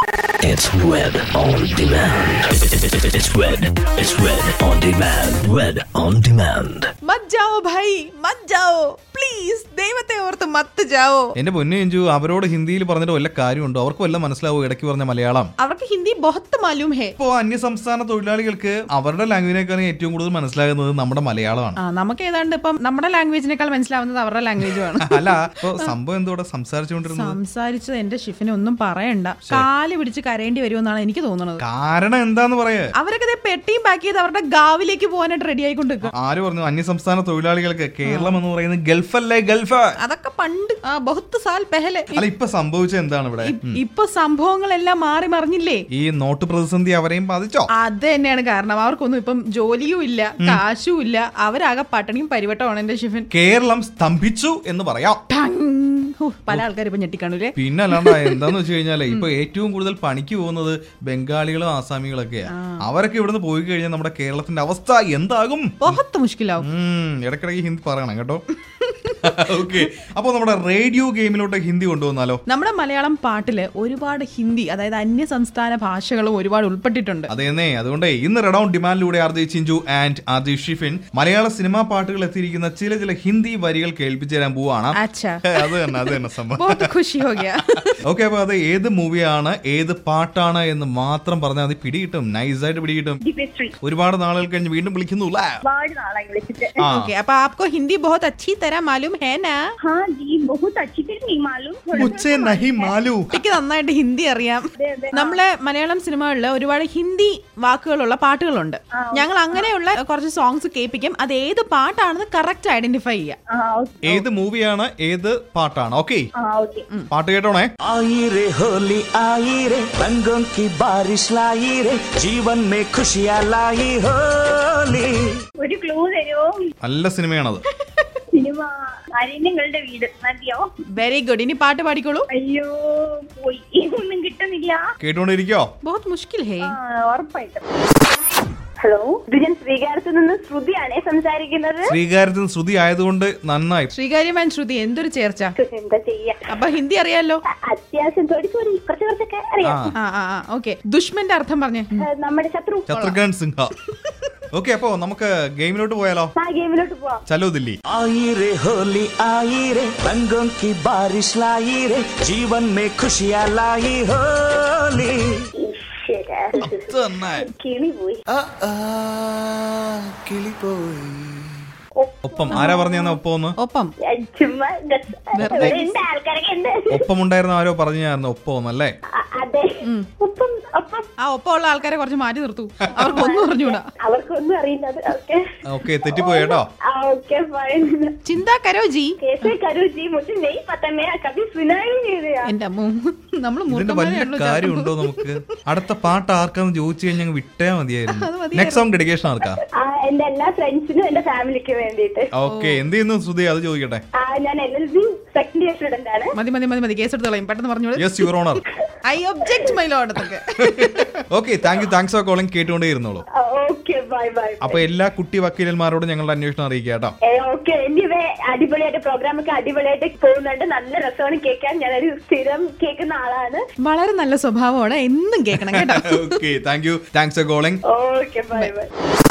It's Red on Demand. It's Red. It's Red on Demand. Red on Demand. മത് ജാവോ ഭായി മത് ജാവോ പ്ലീസ് ദൈവത്തെ ഓർത്ത് മത്ത് ജാവോ എന്റെ പൊന്നു എഞ്ചു അവരോട് ഹിന്ദിയിൽ പറഞ്ഞിട്ട് വല്ല കാര്യമുണ്ടോ അവർക്ക് വല്ല മനസ്സിലാവോ ഇടയ്ക്ക് പറഞ്ഞ മലയാളം അവർക്ക് ഹിന്ദി ബഹുത്ത് മാലൂം ഹേ ഇപ്പോ അന്യ സംസ്ഥാന തൊഴിലാളികൾക്ക് അവരുടെ ലാംഗ്വേജിനേക്കാളും ഏറ്റവും കൂടുതൽ മനസ്സിലാകുന്നത് നമ്മുടെ മലയാളമാണ് ആ നമുക്ക് ഏതാണ്ട് ഇപ്പം നമ്മുടെ ലാംഗ്വേജിനേക്കാൾ മനസ്സിലാവുന്നത് അവരുടെ ലാംഗ്വേജുമാണ് അല്ല ഇപ്പൊ സംഭവം എന്തോടെ സംസാരിച്ചുകൊണ്ടിരുന്നത് സംസാരിച്ചത് എന്റെ ഷിഫിനെ ഒന്നും പറയണ്ട കാല് പിടിച്ച് കരയേണ്ടി വരുമെന്നാണ് എനിക്ക് തോന്നുന്നത് കാരണം എന്താന്ന് പറയാ അവരൊക്കെ ദേ പെട്ടിയും പാക്ക് ചെയ്ത് അവരുടെ ഗാവിലേക്ക് പോകാനായിട്ട് റെഡി ആയിക്കൊണ്ട് നിൽക്കുക ആര് പറഞ്ഞു അന്യ സംസ്ഥാന തൊഴിലാളികൾക്ക് കേരളം എന്ന് പറയുന്നത് ഗൾഫല്ലേ ഗൾഫ് അതൊക്കെ പണ്ട് ആ ബഹുത്ത് സാൽ പെഹലെ അല്ല ഇപ്പൊ സംഭവിച്ചത് എന്താണ് ഇവിടെ ഉം. ഇപ്പൊ സംഭവങ്ങളെല്ലാം മാറി മറിഞ്ഞില്ലേ ഈ നോട്ട് പ്രതിസന്ധി അവരെയും ബാധിച്ചോ അത് തന്നെയാണ് കാരണം അവർക്കൊന്നും ഇപ്പം ജോലിയും ഇല്ല കാശും ഇല്ല അവരാകെ പട്ടിണിയും പരിവട്ടമാണ് എന്റെ ഷിഫിൻ കേരളം സ്തംഭിച്ചു എന്ന് പറയാം ടങ്. ഹോ, പല ആൾക്കാരും ഇപ്പൊ ഞെട്ടിക്കാണൂലേ പിന്നെ അല്ലാണ്ട് എന്താന്ന് വെച്ച് കഴിഞ്ഞാല് ഇപ്പൊ ഏറ്റവും കൂടുതൽ പണിക്ക് പോകുന്നത് ബംഗാളികളും ആസാമികളൊക്കെയാ അവരൊക്കെ ഇവിടുന്ന് പോയി കഴിഞ്ഞാൽ നമ്മുടെ കേരളത്തിന്റെ അവസ്ഥ എന്താകും ബഹുത്ത് മുഷ്കിലാവും ഉം, ഇടയ്ക്കിടയ്ക്ക് ഹിന്ദി പറയണം കേട്ടോ ഓക്കെ അപ്പൊ നമ്മുടെ റേഡിയോ ഗെയിമിലോട്ട് ഹിന്ദി കൊണ്ടുവന്നാലോ നമ്മുടെ മലയാളം പാട്ടില് ഒരുപാട് ഹിന്ദി അതായത് അന്യ സംസ്ഥാന ഭാഷകളും ഒരുപാട് ഉൾപ്പെട്ടിട്ടുണ്ട് അതേന്നേ അതുകൊണ്ട് ഇന്ന് റെഡൌൺ ഡിമാൻഡിലൂടെ R J Chinchu and R J Shifin Malayala cinema പാട്ടുകൾ എത്തിയിരിക്കുന്ന ചില ചില ഹിന്ദി വരികൾ കേൾപ്പിച്ചു തരാൻ പോവാണ് അച്ഛാ അത് തന്നെ അത് തന്നെ സംഭവം ബഹുത്ത് ഖുഷി ഹോ ഗയാ ഓക്കെ അപ്പൊ അത് ഏത് മൂവിയാണ് ഏത് പാട്ടാണ് എന്ന് മാത്രം പറഞ്ഞാൽ അത് പിടികിട്ടും നൈസായിട്ട് പിടികിട്ടും दिव्यश्री ഒരുപാട് നാളുകൾ കഴിഞ്ഞ് വീണ്ടും വിളിക്കുന്നു ല്ലേ? ഒരുപാട് നാളായി വിളിച്ചിട്ട് ആ ഓക്കെ അപ്പൊ ആപ്കോ ഹിന്ദി ബഹുത്ത് അച്ഛി തരാ മാലൂം ഹേ നാ हाँ जी बहुत अच्छी फिर नहीं मालूम थोड़ा മുച്ചേ നഹി മാലു എനിക്ക് നന്നായിട്ട് ഹിന്ദി അറിയാം അതെ, അതെ. നമ്മളെ മലയാളം സിനിമകളിൽ ഒരുപാട് ഹിന്ദി വാക്കുകളുള്ള പാട്ടുകളുണ്ട് ഞങ്ങൾ അങ്ങനെയുള്ള കുറച്ച് സോങ്സ് കേൾപ്പിക്കും അത് ഏത് പാട്ടാണെന്ന് കറക്റ്റ് ഐഡന്റിഫൈ ചെയ്യാം हाँ ओके ഏത് മൂവിയാണ് ഏത് പാട്ടാണ് ഓക്കെ हाँ ओके പാട്ട് കേട്ടോണേ आई रे होली आई रे रंगों की बारिश लाई रे जीवन में खुशियाँ लाई होली ഒരു ക്ലൂ തരുമോ നല്ല സിനിമയാണത് സിനിമ അരണ്യങ്ങളുടെ വീട് മതിയോ വെരി ഗുഡ് ഇനി പാട്ട് പാടിക്കോളൂ അയ്യോ പോയി ഒന്നും കിട്ടുന്നില്ല കേട്ടോണ്ടിരിക്കോ ബഹുത് മുഷ്കിൽ ഹേ ആ, ഉറപ്പായിട്ടും ഹലോ ഇത് ഞാൻ ശ്രീകാര്യത്ത് നിന്ന് ശ്രുതിയാണേ സംസാരിക്കുന്നത് ശ്രീകാര്യത്തിന് ശ്രുതി ആയതുകൊണ്ട് നന്നായി ശ്രീകാര്യമാൻ ശ്രുതി എന്തൊരു ചേർച്ച എന്താ ചെയ്യാ അപ്പൊ ഹിന്ദി അറിയാലോ അത്യാവശ്യം തൊടി തൊടി കുറച്ച് കുറച്ചൊക്കെ ആ അറിയാം ആ ആ ആ ഓക്കെ ദുഷ്മന്റെ അർത്ഥം പറഞ്ഞേ ഏ, നമ്മുടെ ശത്രു ശത്രുഘ്നൻ സിൻഹ ഓക്കെ അപ്പോ നമുക്ക് ഗെയിമിലോട്ട് പോയാലോ ആ ഗെയിമിലോട്ട് പോവാം ചലോ ദില്ലി आई रे होली आई रे रंगों की बारिश लाई रे जीवन में खुशियाँ लाई होली ഈശ്വരാ. തന്നെ കിളി പോയി ഒപ്പം ആരാ പറഞ്ഞു തന്നെ ഒപ്പം ഒന്ന് ഒപ്പം ഞാൻ ചുമ്മാ ഗസ്- ഇവിടെ ഉണ്ട് ആൾക്കാരൊക്കെ ഉണ്ട് ഒപ്പം ഉണ്ടായിരുന്ന ആരോ പറഞ്ഞായിരുന്നു ഒപ്പം ഒന്നല്ലേ അ- അതെ ഒപ്പം ഒപ്പം ആ ഒപ്പം ഉള്ള ആൾക്കാരെ കുറച്ച് മാറ്റി നിർത്തു അവർക്ക് ഒന്നും അറിഞ്ഞൂടാ അവർക്കൊന്നും അറിയില്ല അത് ഓക്കെ ഓക്കെ തെറ്റിപ്പോയി കേട്ടോ ആ ഓക്കെ ഫൈൻ ചിന്താ കരോ ജി कैसे करूँ जी मुझे नहीं पता मैं कभी सुना ही नहीं रहा എന്റെ അമ്മ നമ്മള് ഇതിന്റെ വല്ല മൂർഖന്മാരാണല്ലോ കാര്യമുണ്ടോ നമുക്ക് അടുത്ത പാട്ട് ആർക്കാന്ന് ചോദിച്ചു കഴിഞ്ഞാൽ വിട്ടേ മതിയായിരുന്നു അത് മതിയായിരുന്നു. നെക്സ്റ്റ് സോങ് ഡെഡിക്കേഷൻ ആർക്കാ ആ എന്റെ എല്ലാ ഫ്രണ്ട്സിനും എന്റെ ഫാമിലിക്കും വേണ്ടിയിട്ട് ഓക്കെ എന്ത് ചെയ്യുന്നു സുധി അത് ചോദിക്കട്ടെ ആ ഞാൻ L L B second year student ആണ് മതി മതി മതി മതി കേസ് എടുത്ത് കളയും പെട്ടെന്ന് പറഞ്ഞോളൂ yes your honour I object my lord എന്നൊക്കെ okay thank you thanks for calling കേട്ടുകൊണ്ടേ ഇരുന്നോളൂ ഓക്കെ ബൈ ബൈ അപ്പൊ എല്ലാ കുട്ടി വക്കീലന്മാരോടും ഞങ്ങളുടെ അന്വേഷണം അറിയിക്കുക കേട്ടോ ഓക്കെ എനിവേ അടിപൊളിയായിട്ട് പ്രോഗ്രാം ഒക്കെ അടിപൊളിയായിട്ട് പോകുന്നുണ്ട് നല്ല രസമാണ് കേൾക്കാൻ ഞാനൊരു സ്ഥിരം കേൾക്കുന്ന ആളാണ് വളരെ നല്ല സ്വഭാവമാണ് എന്നും കേൾക്കണം കേട്ടോ okay thank you thanks for calling okay bye bye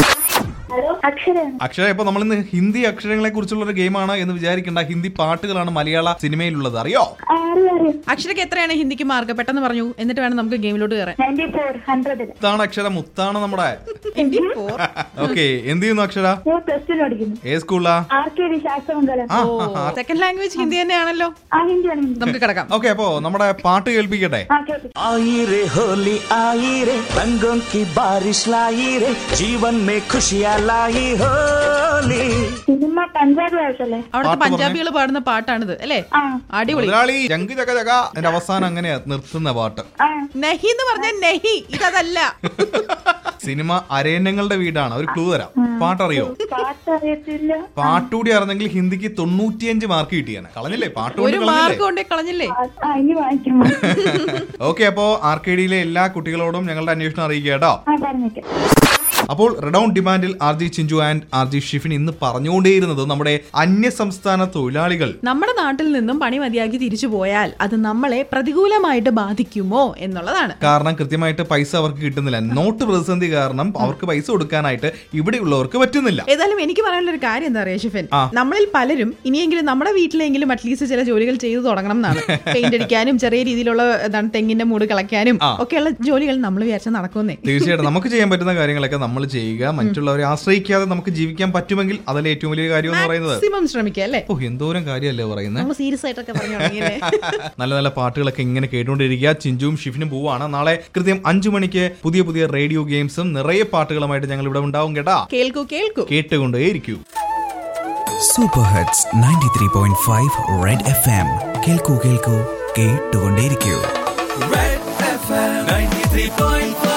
hello Akshara Akshara ഇപ്പൊ നമ്മൾ ഇന്ന് ഹിന്ദി അക്ഷരങ്ങളെ കുറിച്ചുള്ള ഒരു ഗെയിമാണ് എന്ന് വിചാരിക്കേണ്ട ഹിന്ദി പാട്ടുകളാണ് മലയാള സിനിമയിലുള്ളത് അറിയോ ആറ് ആറ് അക്ഷരക്ക് എത്രയാണ് ഹിന്ദിക്ക് മാർക്ക് പെട്ടെന്ന് പറഞ്ഞു എന്നിട്ട് വേണം നമുക്ക് ഗെയിമിലോട്ട് കയറാൻ നയൻറ്റി ഫോർ ഹൺഡ്രഡിൽ മുത്താണ് അക്ഷര മുത്താണ് നമ്മുടെ India four. ഓക്കെ എന്ത് ചെയ്യുന്നു അക്ഷര ഞാൻ പ്ലസ് ടു പഠിക്കുന്നു ഏ സ്കൂളാ ആർ കെ വി ശാസ്ത്രമംഗലം ആ ഓ സെക്കൻഡ് ലാംഗ്വേജ് ഹിന്ദി തന്നെയാണല്ലോ ആ ഹിന്ദിയാണ് ഹിന്ദി നമുക്ക് കിടക്കാം ഓക്കെ അപ്പോ നമ്മുടെ പാട്ട് കേൾപ്പിക്കട്ടെ ആ കേട്ടു आई रे होली आई रे रंगों की बारिश लाई रे जीवन में खुशियाँ लाई होली സിനിമ പഞ്ചാബ് ഭാഷല്ലേ അവിടുത്തെ പാട്ട് പറഞ്ഞേ. പഞ്ചാബികൾ പാടുന്ന പാട്ടാണിത് അല്ലേ ആ അടിപൊളി മുതലാളി ജങ്ക് ചക ചക അതിന്റെ അവസാനം അങ്ങനെയാ നിർത്തുന്ന പാട്ട് ആ നഹി എന്ന് പറഞ്ഞ നഹി ഇതല്ല സിനിമ അരേണ്യങ്ങളുടെ വീടാണ് ഒരു ക്ലൂ തരാം പാട്ടറിയോ പാട്ട് അറിയത്തില്ല പാട്ടുകൂടി അറിഞ്ഞെങ്കിൽ ഹിന്ദിക്ക് തൊണ്ണൂറ്റിയഞ്ച് മാർക്ക് കിട്ടിയാണ് കളഞ്ഞില്ലേ പാട്ട് കൊണ്ട് ഒരു മാർക്ക് കളഞ്ഞില്ലേ കൊണ്ടേ കളഞ്ഞില്ലേ ആ, ആ ഇനി വാങ്ങിക്കാം ഓക്കെ അപ്പോ ആർ കെ ഡിയിലെ എല്ലാ കുട്ടികളോടും ഞങ്ങളുടെ അന്വേഷണം അറിയിക്കുക കേട്ടോ ആ പറഞ്ഞേക്കാം അപ്പോൾ റെഡൌൺ ഡിമാൻഡിൽ R J Chinchu and R J Shifin ഇന്ന് പറഞ്ഞുകൊണ്ടേയിരുന്നത് നമ്മുടെ അന്യ സംസ്ഥാന തൊഴിലാളികൾ നമ്മുടെ നാട്ടിൽ നിന്നും പണി മതിയാക്കി തിരിച്ചു പോയാൽ അത് നമ്മളെ പ്രതികൂലമായിട്ട് ബാധിക്കുമോ എന്നുള്ളതാണ് കാരണം കൃത്യമായിട്ട് പൈസ അവർക്ക് കിട്ടുന്നില്ല നോട്ട് പ്രതിസന്ധി കാരണം അവർക്ക് പൈസ കൊടുക്കാനായിട്ട് ഇവിടെയുള്ളവർക്ക് പറ്റുന്നില്ല ഏതായാലും എനിക്ക് പറയാനുള്ള ഒരു കാര്യം എന്താ അറിയാം ഷിഫിൻ ആ. നമ്മളിൽ പലരും ഇനിയെങ്കിലും നമ്മുടെ വീട്ടിലെങ്കിലും അറ്റ്ലീസ്റ്റ് ചില ജോലികൾ ചെയ്തു തുടങ്ങണം എന്നാണ് പെയിന്റ് അടിക്കാനും ചെറിയ രീതിയിലുള്ള എന്താണ് തെങ്ങിന്റെ മൂട് കളയ്ക്കാനും ആ. ഒക്കെയുള്ള ജോലികൾ നമ്മൾ വിചാരിച്ചാൽ നടക്കുന്നേ തീർച്ചയായിട്ടും നമുക്ക് ചെയ്യാൻ പറ്റുന്ന കാര്യങ്ങളൊക്കെ നമ്മൾ ചെയ്യുക മറ്റുള്ളവരെ ആശ്രയിക്കാതെ നമുക്ക് ജീവിക്കാൻ പറ്റുമെങ്കിൽ അതല്ലേ ഏറ്റവും വലിയ കാര്യം എന്ന് പറയുന്നത് മാക്സിമം ശ്രമിക്കുക അല്ലേ ഓ എന്തോരം കാര്യമല്ലേ പറയുന്നത് നമ്മൾ സീരിയസ് ആയിട്ടൊക്കെ പറഞ്ഞു തുടങ്ങിയല്ലേ നല്ല നല്ല പാട്ടുകളൊക്കെ ഇങ്ങനെ കേട്ടുകൊണ്ടിരിക്കുക ചിഞ്ചുവും ഷിഫിനും പോവാണ് നാളെ കൃത്യം അഞ്ചു മണിക്ക് പുതിയ പുതിയ റേഡിയോ ഗെയിംസും നിറയെ പാട്ടുകളുമായിട്ട് ഞങ്ങൾ ഇവിടെ ഉണ്ടാവും കേട്ടാ കേൾക്കൂ കേൾക്കൂ കേട്ടുകൊണ്ടേയിരിക്കൂ super hits ninety three point five Red F M കേൾക്കൂ കേൾക്കൂ കേട്ടുകൊണ്ടേയിരിക്കൂ Red FM 93.5